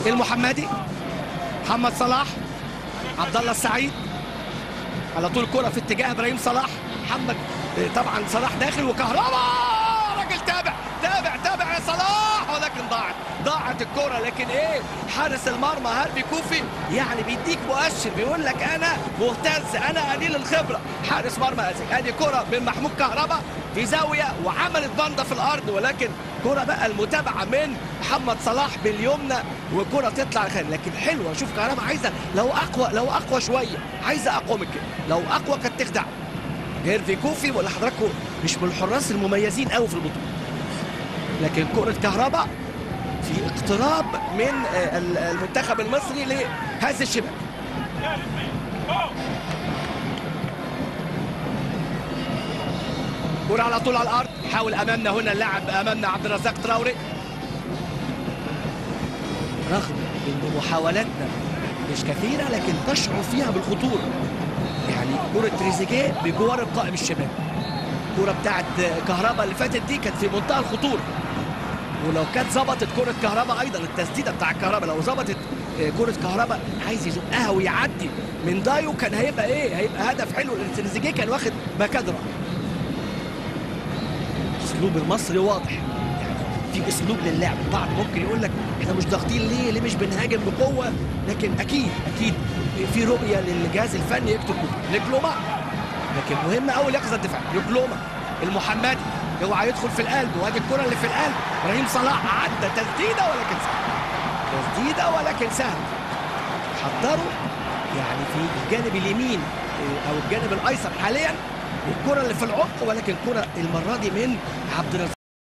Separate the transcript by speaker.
Speaker 1: المحمدي محمد صلاح عبد الله السعيد على طول كرة في اتجاه ابراهيم صلاح محمد طبعا صلاح داخل وكهربا راجل تابع تابع تابع يا صلاح ولكن ضاعت ضاعت الكرة لكن ايه حارس المرمى هاربي كوفي يعني بيديك مؤشر بيقول لك انا مهتز انا قليل الخبرة حارس مرمى ازي ادي كرة من محمود كهربا في زاوية وعملت بندة في الارض ولكن كرة بقى المتابعة من محمد صلاح باليمنى وكرة تطلع خير لكن حلوة شوف كهربا عايزة لو اقوى لو اقوى شوية عايزة اقوى من كده لو اقوى كانت تخدع هيرفي كوفي ولا حضراتكم مش من الحراس المميزين قوي في البطولة لكن كرة كهربا في اقتراب من آه، ال- المنتخب المصري لهذا الشباب كرة على طول على الارض حاول امامنا هنا اللاعب امامنا عبد الرزاق تراوري رغم ان محاولاتنا مش كثيره لكن تشعر فيها بالخطوره يعني كرة تريزيجيه بجوار القائم الشمالي الكرة بتاعت كهربا اللي فاتت دي كانت في منتهى الخطورة ولو كانت ظبطت كرة كهربا أيضا التسديدة بتاع كهربا لو ظبطت آه، كرة كهربا عايز يزقها ويعدي من دايو كان هيبقى إيه؟ هيبقى هدف حلو لأن تريزيجيه كان واخد مكان رائع. أسلوب المصري واضح يعني في أسلوب للعب البعض ممكن يقول لك إحنا مش ضاغطين ليه؟ ليه مش بنهاجم بقوة؟ لكن أكيد أكيد في رؤية للجهاز الفني يكتب لكلوما لكن مهم قوي اليقظه الدفاع يوكلوما المحمدي اوعى يدخل في القلب وادي الكره اللي في القلب ابراهيم صلاح عدى تسديده ولكن سهل تسديده ولكن سهل حضروا يعني في الجانب اليمين آه، او الجانب الايسر حاليا الكره اللي في العمق ولكن الكره المره دي من عبد الرزاق